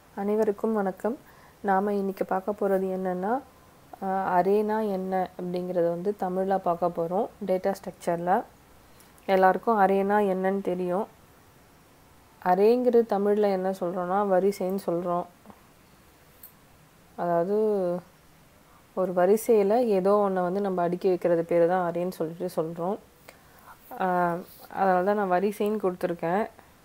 அனைவருக்கும் வணக்கம் நாம் இன்றைக்கி பார்க்க போகிறது என்னென்னா அரேனா என்ன அப்படிங்கிறத வந்து தமிழில் பார்க்க போகிறோம் டேட்டா ஸ்ட்ரக்சரில் எல்லாருக்கும் அரேனா என்னன்னு தெரியும் அரேங்கிறது தமிழில் என்ன சொல்கிறோன்னா வரிசைன்னு சொல்கிறோம் அதாவது ஒரு வரிசையில் ஏதோ ஒன்றை வந்து நம்ம அடுக்கி வைக்கிறது பேர் தான் அரேன்னு சொல்லிட்டு சொல்கிறோம் அதனால தான் நான் வரிசைன்னு கொடுத்துருக்கேன்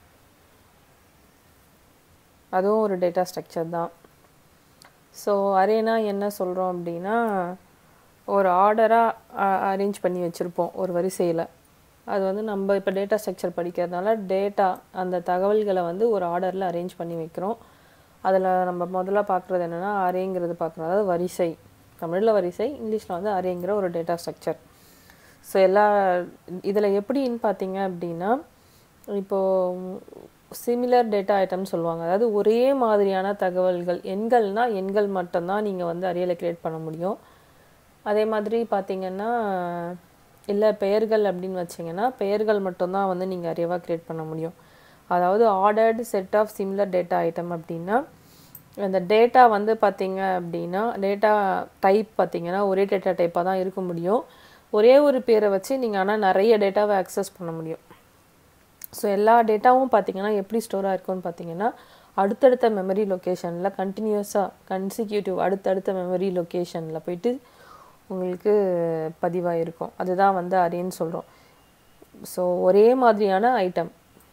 அதுவும் ஒரு டேட்டா ஸ்ட்ரக்சர் தான் ஸோ அரேனா என்ன சொல்கிறோம் அப்படின்னா ஒரு ஆர்டராக அரேஞ்ச் பண்ணி வச்சுருப்போம் ஒரு வரிசையில் அது வந்து நம்ம இப்போ டேட்டா ஸ்ட்ரக்சர் படிக்கிறதுனால டேட்டா அந்த தகவல்களை வந்து ஒரு ஆர்டரில் அரேஞ்ச் பண்ணி வைக்கிறோம் அதில் நம்ம முதல்ல பார்க்குறது என்னென்னா அரேங்கிறது பார்க்குறோம் அதாவது வரிசை தமிழில் வரிசை இங்கிலீஷில் வந்து அரேங்கிற ஒரு டேட்டா ஸ்ட்ரக்சர் ஸோ எல்லா இதில் எப்படின்னு பார்த்தீங்க அப்படின்னா இப்போது சிமிலர் டேட்டா ஐட்டம்னு சொல்லுவாங்க அதாவது ஒரே மாதிரியான தகவல்கள் எண்கள்னால் எண்கள் மட்டும்தான் நீங்கள் வந்து அரியலை க்ரியேட் பண்ண முடியும் அதே மாதிரி பார்த்தீங்கன்னா இல்லை பெயர்கள் அப்படின்னு வச்சிங்கன்னா பெயர்கள் மட்டும்தான் வந்து நீங்கள் அரியவாக க்ரியேட் பண்ண முடியும் அதாவது ordered set of similar data item அப்படின்னா அந்த டேட்டா வந்து பார்த்தீங்க அப்படின்னா டேட்டா டைப் பார்த்தீங்கன்னா ஒரே டேட்டா டைப்பாக தான் இருக்க முடியும் ஒரே ஒரு பேரை வச்சு நீங்கள் ஆனால் நிறைய டேட்டாவை அக்சஸ் பண்ண முடியும் ஸோ எல்லா டேட்டாவும் பார்த்தீங்கன்னா எப்படி ஸ்டோராக இருக்கும்னு பார்த்தீங்கன்னா அடுத்தடுத்த மெமரி லொக்கேஷனில் கண்டினியூஸாக கன்சிக்யூட்டிவ் அடுத்தடுத்த மெமரி லொக்கேஷனில் போயிட்டு உங்களுக்கு பதிவாக இருக்கும் அதுதான் வந்து அரேன்னு சொல்கிறோம் ஸோ ஒரே மாதிரியான ஐட்டம்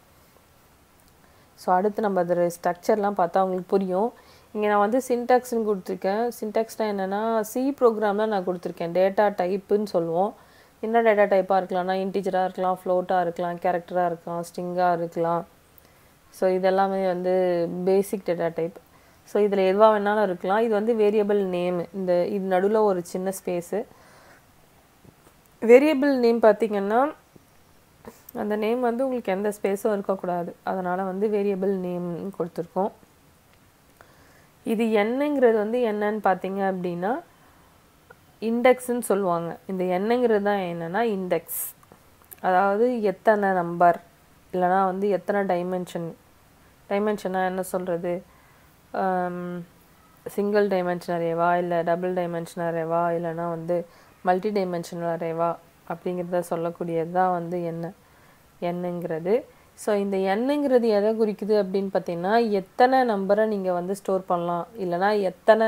ஸோ அடுத்து நம்ம அதோட ஸ்ட்ரக்சர்லாம் பார்த்தா உங்களுக்கு புரியும் இங்கே நான் வந்து சின்டாக்ஸ்னு கொடுத்துருக்கேன் சின்டாக்ஸ்னால் என்னென்னா சி ப்ரோக்ராமில் நான் கொடுத்துருக்கேன் டேட்டா டைப்புன்னு சொல்லுவோம் என்ன டேட்டா டைப்பாக இருக்கலாம்னா இன்டிஜராக இருக்கலாம் ஃப்ளோட்டாக இருக்கலாம் கேரக்டராக இருக்கலாம் ஸ்ட்ரிங்காக இருக்கலாம் ஸோ இதெல்லாமே வந்து பேசிக் டேட்டா டைப் ஸோ இதில் எதுவாக வேணாலும் இருக்கலாம் இது வந்து வேரியபிள் நேம் இந்த இது நடுவில் ஒரு சின்ன ஸ்பேஸு வேரியபிள் நேம் பார்த்திங்கன்னா அந்த நேம் வந்து உங்களுக்கு எந்த ஸ்பேஸும் இருக்கக்கூடாது அதனால் வந்து வேரியபிள் நேம் கொடுத்துருக்கோம் இது என்னங்கிறது வந்து என்னன்னு பார்த்தீங்க அப்படின்னா இண்டெக்ஸ்ன்னு சொல்லுவாங்க இந்த எண்ணுங்கிறது தான் என்னென்னா இண்டெக்ஸ் அதாவது எத்தனை நம்பர் இல்லைனா வந்து எத்தனை டைமென்ஷன் டைமென்ஷனாக என்ன சொல்கிறது சிங்கிள் டைமென்ஷன் அரேவா இல்லை டபுள் டைமென்ஷன் அரேவா இல்லைனா வந்து மல்டி டைமென்ஷனல் அரேவா அப்படிங்கிறத சொல்லக்கூடியது தான் வந்து என்ன எண்ணுங்கிறது ஸோ இந்த எண்ணுங்கிறது எதை குறிக்குது அப்படின்னு பார்த்தீங்கன்னா எத்தனை நம்பரை நீங்கள் வந்து ஸ்டோர் பண்ணலாம் இல்லைனா எத்தனை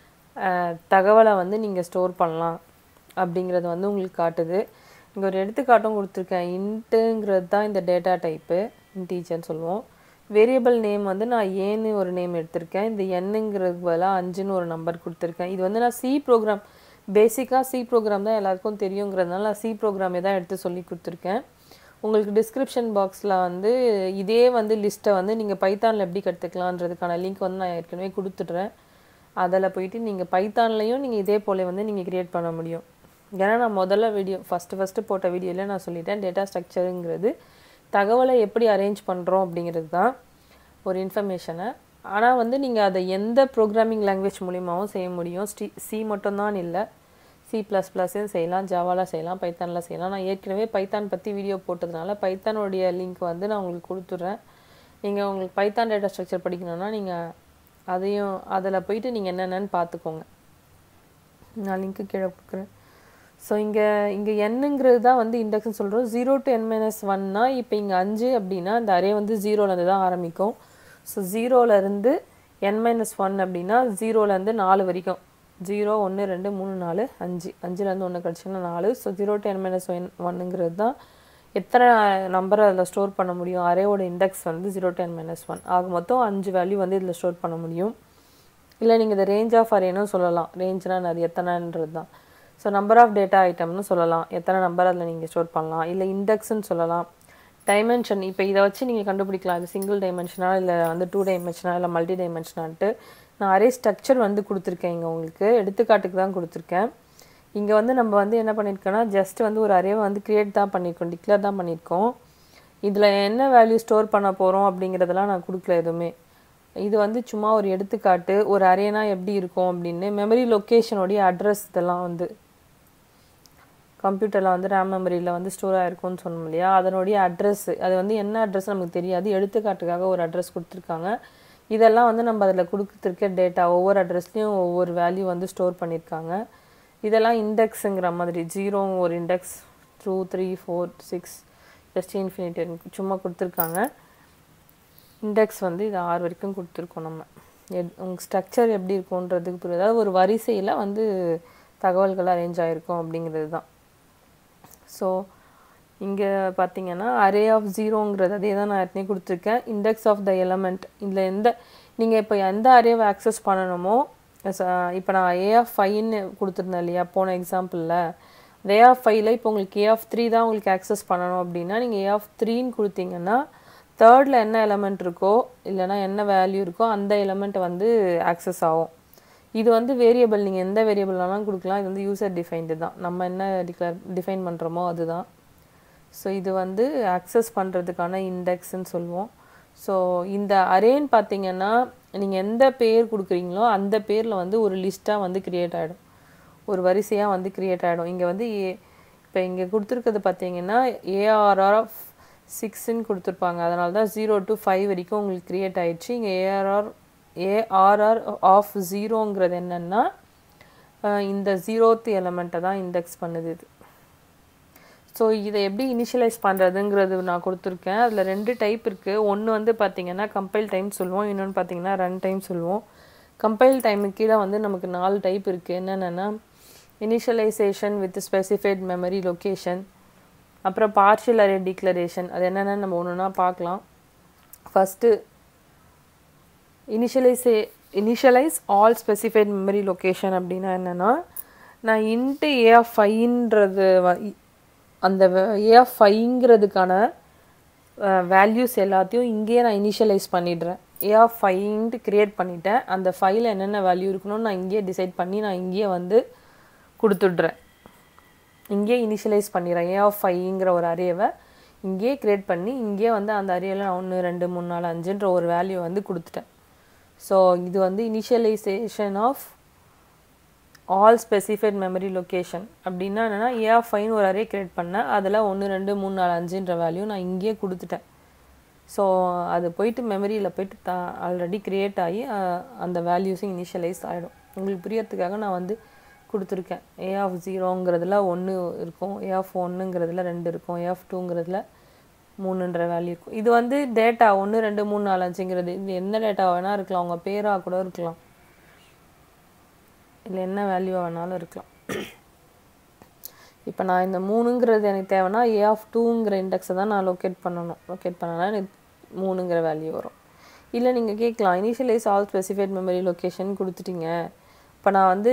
தகவலை வந்து நீங்கள் ஸ்டோர் பண்ணலாம் அப்படிங்கிறது வந்து உங்களுக்கு காட்டுது இங்கே ஒரு எடுத்துக்காட்டும் கொடுத்துருக்கேன் இன்ட்டுங்கிறது தான் இந்த டேட்டா டைப்பு இன்டீஜர்னு சொல்லுவோம் வேரியபிள் நேம் வந்து நான் ஏன்னு ஒரு நேம் எடுத்திருக்கேன் இந்த எண்ணுங்கிறது பதிலாக அஞ்சுன்னு ஒரு நம்பர் கொடுத்துருக்கேன் இது வந்து நான் சி ப்ரோக்ராம் பேசிக்காக சி ப்ரோக்ராம் தான் எல்லாருக்கும் தெரியுங்கிறதுனால நான் சி ப்ரோக்ராமே தான் எடுத்து சொல்லி கொடுத்துருக்கேன் உங்களுக்கு டிஸ்கிரிப்ஷன் பாக்ஸில் வந்து இதே வந்து லிஸ்ட்டை வந்து நீங்கள் பைத்தானில் எப்படி கற்றுக்கலான்றதுக்கான லிங்க் வந்து நான் ஏற்கனவே கொடுத்துட்றேன் அதில் போயிட்டு நீங்கள் பைத்தான்லேயும் நீங்கள் இதே போல் வந்து நீங்கள் க்ரியேட் பண்ண முடியும் ஏன்னா நான் முதல்ல வீடியோ ஃபஸ்ட்டு ஃபஸ்ட்டு போட்ட வீடியோவில் நான் சொல்லிட்டேன் டேட்டா ஸ்ட்ரக்சருங்கிறது தகவலை எப்படி அரேஞ்ச் பண்ணுறோம் அப்படிங்கிறது தான் ஒரு இன்ஃபர்மேஷனை ஆனால் வந்து நீங்கள் அதை எந்த ப்ரோக்ராமிங் லாங்குவேஜ் மூலியமாகவும் செய்ய முடியும் ஸ்டி சி மட்டும்தான் இல்லை சி ப்ளஸ் ப்ளஸ்ஸையும் செய்யலாம் ஜாவாவில் செய்யலாம் பைத்தானில் செய்யலாம் நான் ஏற்கனவே பைத்தான் பற்றி வீடியோ போட்டதுனால பைத்தானுடைய லிங்க் வந்து நான் உங்களுக்கு கொடுத்துட்றேன் நீங்கள் உங்களுக்கு பைத்தான் டேட்டா ஸ்ட்ரக்சர் படிக்கணும்னா நீங்கள் அதையும் அதில் போயிட்டு நீங்கள் என்னென்னு பார்த்துக்கோங்க நான் லிங்க்கு கீழே கொடுக்குறேன் ஸோ இங்கே இங்கே என்னங்கிறது தான் வந்து இண்டெக்ஸ்னு சொல்கிறோம் ஜீரோ டு என் மைனஸ் ஒன்னா இப்போ இங்கே அஞ்சு அப்படின்னா இந்த அரே வந்து ஜீரோலேருந்து தான் ஆரம்பிக்கும் ஸோ ஜீரோலேருந்து என் மைனஸ் ஒன் அப்படின்னா ஜீரோலேருந்து நாலு வரைக்கும் ஜீரோ ஒன்று ரெண்டு மூணு நாலு அஞ்சு அஞ்சுலேருந்து ஒன்று கிடச்சிங்கன்னா நாலு so zero to N minus one ஒன்னுங்கிறது தான் எத்தனை நம்பரை அதில் ஸ்டோர் பண்ண முடியும் அரேவோட இண்டெக்ஸ் வந்து ஜீரோ டென் மைனஸ் ஒன் ஆக மொத்தம் அஞ்சு வேல்யூ வந்து இதில் ஸ்டோர் பண்ண முடியும் இல்லை நீங்கள் இந்த ரேஞ்ச் ஆஃப் அரேனும் சொல்லலாம் ரேஞ்ச்னால் அது எத்தனைன்றது தான் ஸோ நம்பர் ஆஃப் டேட்டா ஐட்டம்னு சொல்லலாம் எத்தனை நம்பர் அதில் நீங்கள் ஸ்டோர் பண்ணலாம் இல்லை இண்டெக்ஸ்ன்னு சொல்லலாம் டைமென்ஷன் இப்போ இதை வச்சு நீங்கள் கண்டுபிடிக்கலாம் இது சிங்கிள் டைமென்ஷனா இல்லை வந்து டூ டைமென்ஷனா இல்லை மல்டி டைமென்ஷனான்ட்டு நான் அரே ஸ்ட்ரக்சர் வந்து கொடுத்துருக்கேன் இங்கே உங்களுக்கு எடுத்துக்காட்டுக்கு தான் கொடுத்துருக்கேன் இங்கே வந்து நம்ம வந்து என்ன பண்ணியிருக்கோன்னா ஜஸ்ட் வந்து ஒரு அரேவை வந்து க்ரியேட் தான் பண்ணியிருக்கோம் டிக்ளேர் தான் பண்ணியிருக்கோம் இதில் என்ன வேல்யூ ஸ்டோர் பண்ண போகிறோம் அப்படிங்கிறதெல்லாம் நான் கொடுக்கல எதுவுமே இது வந்து சும்மா ஒரு எடுத்துக்காட்டு ஒரு அரேனா எப்படி இருக்கும் அப்படின்னு மெமரி லொக்கேஷனோடைய அட்ரஸ் இதெல்லாம் வந்து கம்ப்யூட்டரில் வந்து ரேம் மெமரியில் வந்து ஸ்டோர் ஆகிருக்கும்னு சொன்னோம் இல்லையா அதனுடைய அட்ரஸ் அது வந்து என்ன அட்ரஸ் நமக்கு தெரியாது எடுத்துக்காட்டுக்காக ஒரு அட்ரஸ் கொடுத்துருக்காங்க இதெல்லாம் வந்து நம்ம அதில் கொடுத்துருக்க டேட்டா ஒவ்வொரு அட்ரஸ்லேயும் ஒவ்வொரு வேல்யூ வந்து ஸ்டோர் பண்ணியிருக்காங்க இதெல்லாம் இண்டெக்ஸுங்கிற மாதிரி ஜீரோ ஒரு index two three four six just infinity சும்மா கொடுத்துருக்காங்க இண்டெக்ஸ் வந்து இது ஆறு வரைக்கும் கொடுத்துருக்கோம் நம்ம எட் உங்கள் ஸ்ட்ரக்சர் எப்படி இருக்கும்ன்றதுக்கு புரியுது அதாவது ஒரு வரிசையில் வந்து தகவல்கள் அரேஞ்ச் ஆகிருக்கும் அப்படிங்கிறது தான் ஸோ இங்கே பார்த்தீங்கன்னா அரே ஆஃப் ஜீரோங்கிறது அதே தான் நான் ஏற்கனவே கொடுத்துருக்கேன் இண்டெக்ஸ் ஆஃப் த எலமெண்ட் இதில் எந்த நீங்கள் இப்போ எந்த அரேவை ஆக்சஸ் பண்ணணுமோ இப்போ நான் ஏ ஆஃப் ஃபைன்னு கொடுத்துருந்தேன் இல்லையா போன எக்ஸாம்பிளில் ஏ ஆஃப் ஃபைவ்ல இப்போ உங்களுக்கு ஏ ஆஃப் த்ரீ தான் உங்களுக்கு ஆக்சஸ் பண்ணணும் அப்படின்னா நீங்கள் ஏ ஆஃப் த்ரீன்னு கொடுத்தீங்கன்னா தேர்டில் என்ன எலமெண்ட் இருக்கோ இல்லைனா என்ன வேல்யூ இருக்கோ அந்த எலமெண்ட் வந்து ஆக்சஸ் ஆகும் இது வந்து வேரியபிள் நீங்கள் எந்த வேரியபிள்னாலும் கொடுக்கலாம் இது வந்து யூசர் டிஃபைன்டு தான் நம்ம என்ன டிக்ளேர் டிஃபைன் பண்ணுறோமோ அதுதான் ஸோ இது வந்து அக்சஸ் பண்ணுறதுக்கான இண்டெக்ஸ்ன்னு சொல்லுவோம் ஸோ இந்த அரேன்னு பார்த்தீங்கன்னா நீங்கள் எந்த பேர் கொடுக்குறீங்களோ அந்த பேரில் வந்து ஒரு லிஸ்ட்டாக வந்து க்ரியேட் ஆகிடும் ஒரு வரிசையாக வந்து க்ரியேட் ஆகிடும் இங்கே வந்து ஏ இப்போ இங்கே கொடுத்துருக்கிறது பார்த்தீங்கன்னா ஏஆர்ஆர் ஆஃப் சிக்ஸ்ன்னு கொடுத்துருப்பாங்க அதனால தான் ஜீரோ டு ஃபைவ் வரைக்கும் உங்களுக்கு க்ரியேட் ஆயிடுச்சு இங்கே ஏஆர்ஆர் ஏஆர்ஆர் ஆஃப் ஜீரோங்கிறது என்னென்னா இந்த ஜீரோத் எலமெண்ட்டை தான் இண்டெக்ஸ் பண்ணுது இது ஸோ இதை எப்படி இனிஷியலைஸ் பண்ணுறதுங்கிறது நான் கொடுத்துருக்கேன் அதில் ரெண்டு டைப் இருக்குது ஒன்று வந்து பார்த்திங்கன்னா கம்பைல் டைம் சொல்லுவோம் இன்னொன்று பார்த்திங்கன்னா ரன் டைம் சொல்லுவோம் கம்பைல் டைமுக்கு கீழே வந்து நமக்கு நாலு டைப் இருக்குது என்னென்னா initialisation with specified memory location அப்புறம் பார்ஷியல் அரே டிக்ளரேஷன் அது என்னென்னு நம்ம ஒன்று ஒன்றா பார்க்கலாம் ஃபஸ்ட்டு இனிஷியலைசே initialise all specified memory location அப்படின்னா என்னென்னா நான் இன்ட்டு ஏ ஆஃப் ஃபைன்றது அந்த ஏ ஆஃப் ஃபைங்கிறதுக்கான வேல்யூஸ் எல்லாத்தையும் இங்கேயே நான் இனிஷியலைஸ் பண்ணிடுறேன் ஏ ஆஃப் ஃபைன்ட்டு க்ரியேட் பண்ணிட்டேன் அந்த ஃபைலில் என்னென்ன வேல்யூ இருக்கணும்னு நான் இங்கேயே டிசைட் பண்ணி நான் இங்கேயே வந்து கொடுத்துட்றேன் இங்கேயே இனிஷியலைஸ் பண்ணிடுறேன் ஏ ஆஃப் ஃபைங்கிற ஒரு அரேவை இங்கேயே க்ரியேட் பண்ணி இங்கேயே வந்து அந்த அரேவில் நான் ஒன்று ரெண்டு மூணு நாலு அஞ்சுன்ற ஒரு வேல்யூ வந்து கொடுத்துட்டேன் ஸோ இது வந்து initialisation of all specified memory location அப்படின்னா என்னென்னா ஏ ஆஃப் ஃபைன் ஒரு அரே க்ரியேட் பண்ணேன் அதில் ஒன்று ரெண்டு மூணு நாலு அஞ்சுன்ற வேல்யூ நான் இங்கேயே கொடுத்துட்டேன் ஸோ அது போயிட்டு மெமரியில் போயிட்டு த ஆல்ரெடி க்ரியேட் ஆகி அந்த வேல்யூஸும் இனிஷியலைஸ் ஆகிடும் உங்களுக்கு புரியறதுக்காக நான் வந்து கொடுத்துருக்கேன் ஏ ஆஃப் ஜீரோங்கிறதுல ஒன்று இருக்கும் ஏ ஆஃப் ஒன்றுங்கிறதுல ரெண்டு இருக்கும் ஏ ஆஃப் டூங்கிறதுல மூணுன்ற வேல்யூ இருக்கும் இது வந்து டேட்டா ஒன்று ரெண்டு மூணு நாலு அஞ்சுங்கிறது இது எந்த டேட்டா வேணால் இருக்கலாம் உங்கள் பேராக கூட இருக்கலாம் இல்லை என்ன வேல்யூவாக வேணாலும் இருக்கலாம் இப்போ நான் இந்த மூணுங்கிறது எனக்கு தேவைன்னா ஏ ஆஃப் டூங்கிற இண்டெக்ஸை தான் நான் லொக்கேட் பண்ணணும் லொக்கேட் பண்ணனா எனக்கு மூணுங்கிற வேல்யூ வரும் இல்லை நீங்கள் கேட்கலாம் initialise all specified memory location கொடுத்துட்டீங்க இப்போ நான் வந்து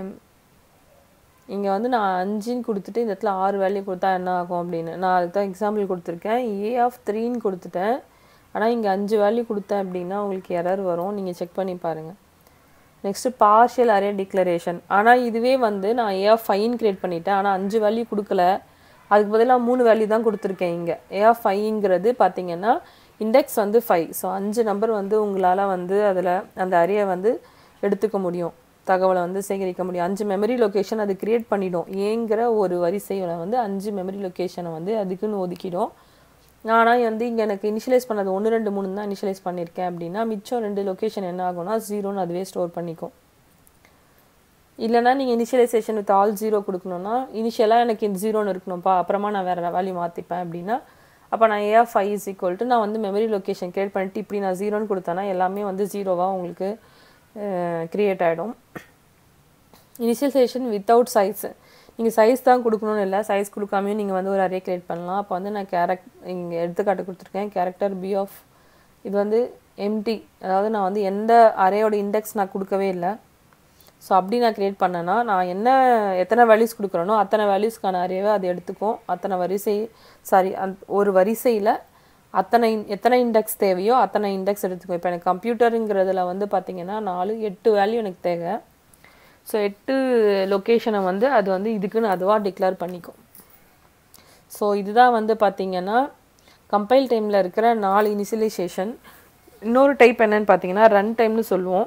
இங்கே வந்து நான் அஞ்சுன்னு கொடுத்துட்டு இந்த இடத்துல ஆறு வேல்யூ கொடுத்தா என்ன ஆகும் அப்படின்னு நான் அதுக்கு தான் எக்ஸாம்பிள் கொடுத்துருக்கேன் ஏ ஆஃப் த்ரீன்னு கொடுத்துட்டேன் ஆனால் இங்கே அஞ்சு வேல்யூ கொடுத்தேன் அப்படின்னா உங்களுக்கு எரர் வரும் நீங்கள் செக் பண்ணி பாருங்கள் நெக்ஸ்ட்டு பார்ஷியல் அரே டிக்ளரேஷன் ஆனால் இதுவே வந்து நான் ஏ ஆஃப் ஃபைன் க்ரியேட் பண்ணிட்டேன் ஆனால் அஞ்சு வேல்யூ கொடுக்கல அதுக்கு பதிலாக மூணு வேல்யூ தான் கொடுத்துருக்கேன் இங்கே ஏ ஆஃப் ஃபைங்கிறது பார்த்தீங்கன்னா இண்டெக்ஸ் வந்து ஃபைவ் ஸோ அஞ்சு நம்பர் வந்து உங்களால் வந்து அதில் அந்த அரியை வந்து எடுத்துக்க முடியும் தகவலை வந்து சேகரிக்க முடியும் அஞ்சு மெமரி லொக்கேஷன் அது க்ரியேட் பண்ணிடும் ஏங்கிற ஒரு வரிசையில் வந்து அஞ்சு மெமரி லொக்கேஷனை வந்து அதுக்குன்னு ஒதுக்கிடும் ஆனால் வந்து இங்கே எனக்கு இனிஷியலைஸ் பண்ணது ஒன்று ரெண்டு மூணு தான் இனிஷியலைஸ் பண்ணியிருக்கேன் அப்படின்னா மிச்சம் ரெண்டு லொக்கேஷன் என்ன ஆகும்னா ஜீரோன்னு அதுவே ஸ்டோர் பண்ணிக்கும் இல்லைனா நீங்கள் இனிஷியலைசேஷன் வித் ஆல் ஜீரோ கொடுக்கணுன்னா இனிஷியலாக எனக்கு இந்த ஜீரோன்னு இருக்கணும்ப்பா அப்புறமா நான் வேறு வேல்யூ மாற்றிப்பேன் அப்படின்னா அப்போ நான் AR five is equal to நான் வந்து மெமரி லொக்கேஷன் க்ரியேட் பண்ணிட்டு இப்படி நான் ஜீரோன்னு கொடுத்தேன்னா எல்லாமே வந்து ஜீரோவாக உங்களுக்கு க்ரியேட் ஆகிடும் இனிஷியலைசேஷன் வித்தவுட் சைஸ் நீங்கள் சைஸ் தான் கொடுக்கணும்னு இல்லை சைஸ் கொடுக்காமையும் நீங்கள் வந்து ஒரு அரே க்ரியேட் பண்ணலாம் அப்போ வந்து நான் கேரக்ட் இங்கே எடுத்துக்காட்டு கொடுத்துருக்கேன் கேரக்டர் பி ஆஃப் இது வந்து எம்டி அதாவது நான் வந்து எந்த அரேயோட இண்டெக்ஸ் நான் கொடுக்கவே இல்லை ஸோ அப்படி நான் க்ரியேட் பண்ணேன்னா நான் என்ன எத்தனை வேல்யூஸ் கொடுக்குறேனோ அத்தனை வேல்யூஸ்க்கான அரேவை அது எடுத்துக்கும் அத்தனை வரிசை சாரி அந் ஒரு வரிசையில் அத்தனை எத்தனை இண்டெக்ஸ் தேவையோ அத்தனை இண்டெக்ஸ் எடுத்துக்கும் இப்போ எனக்கு கம்ப்யூட்டருங்கிறதுல வந்து பார்த்திங்கன்னா நாலு எட்டு வேல்யூ எனக்கு தேவை ஸோ எட்டு லொக்கேஷனை வந்து அது வந்து இதுக்குன்னு அதுவாக டிக்ளேர் பண்ணிக்கும் ஸோ இதுதான் வந்து பார்த்திங்கன்னா கம்பைல் டைமில் இருக்கிற நாலு இனிஷியலைசேஷன் இன்னொரு டைப் என்னன்னு பார்த்தீங்கன்னா ரன் டைம்னு சொல்லுவோம்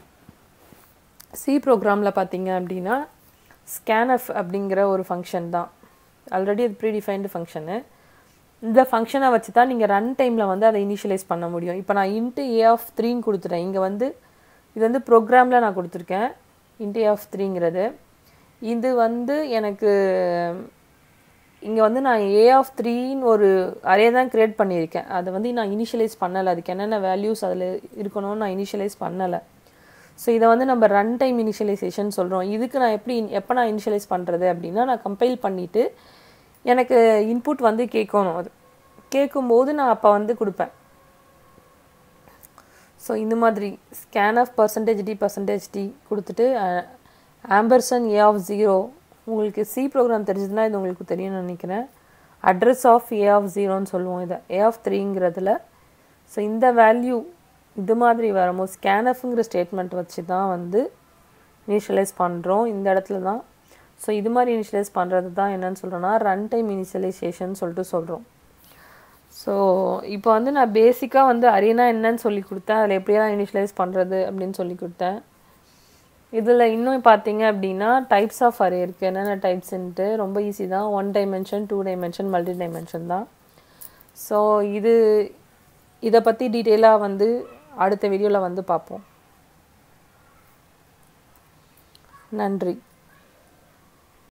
சி ப்ரோக்ராமில் பார்த்தீங்க அப்படின்னா ஸ்கேன்எஃப் அப்படிங்கிற ஒரு ஃபங்க்ஷன் தான் ஆல்ரெடி அது ப்ரீடிஃபைன்டு ஃபங்க்ஷனு இந்த ஃபங்க்ஷனை வச்சு தான் நீங்கள் ரன் டைமில் வந்து அதை இனிஷியலைஸ் பண்ண முடியும் இப்போ நான் இன்ட்டு ஏ ஆஃப் த்ரீன்னு கொடுத்துட்டேன் இங்கே வந்து இது வந்து ப்ரோக்ராமில் நான் கொடுத்துருக்கேன் இன்ட்டு ஏ ஆஃப் த்ரீங்கிறது இது வந்து எனக்கு இங்கே வந்து நான் ஏ ஆஃப் த்ரீன்னு ஒரு அரே தான் க்ரியேட் பண்ணியிருக்கேன் அதை வந்து நான் இனிஷியலைஸ் பண்ணலை அதுக்கு என்னென்ன வேல்யூஸ் அதில் இருக்கணும்னு நான் இனிஷியலைஸ் பண்ணலை ஸோ இதை வந்து நம்ம ரன் டைம் இனிஷியலைசேஷன் சொல்கிறோம் இதுக்கு நான் எப்படி எப்போ நான் இனிஷியலைஸ் பண்ணுறது அப்படின்னா நான் கம்பைல் பண்ணிவிட்டு எனக்கு இன்புட் வந்து கேட்கணும் அது கேட்கும்போது நான் அப்போ வந்து கொடுப்பேன் ஸோ இந்த மாதிரி scanf percentage d percentage d கொடுத்துட்டு ஆம்பர்சன் ஏ ஆஃப் ஜீரோ உங்களுக்கு சி ப்ரோக்ராம் தெரிஞ்சதுன்னா இது உங்களுக்கு தெரியும்னு நினைக்கிறேன் அட்ரஸ் ஆஃப் ஏ ஆஃப் ஜீரோன்னு சொல்லுவோம் இதை ஏ ஆஃப் த்ரீங்கிறதுல ஸோ இந்த வேல்யூ இது மாதிரி வரும்போது ஸ்கேனஃப்ங்கிற ஸ்டேட்மெண்ட் வச்சு தான் வந்து இனிஷியலைஸ் பண்ணுறோம் இந்த இடத்துல தான் ஸோ இது மாதிரி இனிஷியலைஸ் பண்ணுறது தான் என்னன்னு சொல்கிறோன்னா ரன் டைம் இனிஷியலைசேஷன் சொல்லிட்டு சொல்கிறோம் ஸோ இப்போ வந்து நான் பேசிக்காக வந்து அரேனா என்னன்னு சொல்லி கொடுத்தேன் அதில் எப்படியெல்லாம் இனிஷியலைஸ் பண்ணுறது அப்படின்னு சொல்லி கொடுத்தேன் இதில் இன்னும் பார்த்தீங்க அப்படின்னா டைப்ஸ் ஆஃப் அரே இருக்குது என்னென்ன டைப்ஸ்ன்ட்டு ரொம்ப ஈஸி தான் one dimension two dimension multi dimension தான் ஸோ இது இதை பற்றி டீட்டெயிலாக வந்து அடுத்த வீடியோவில் வந்து பார்ப்போம் நன்றி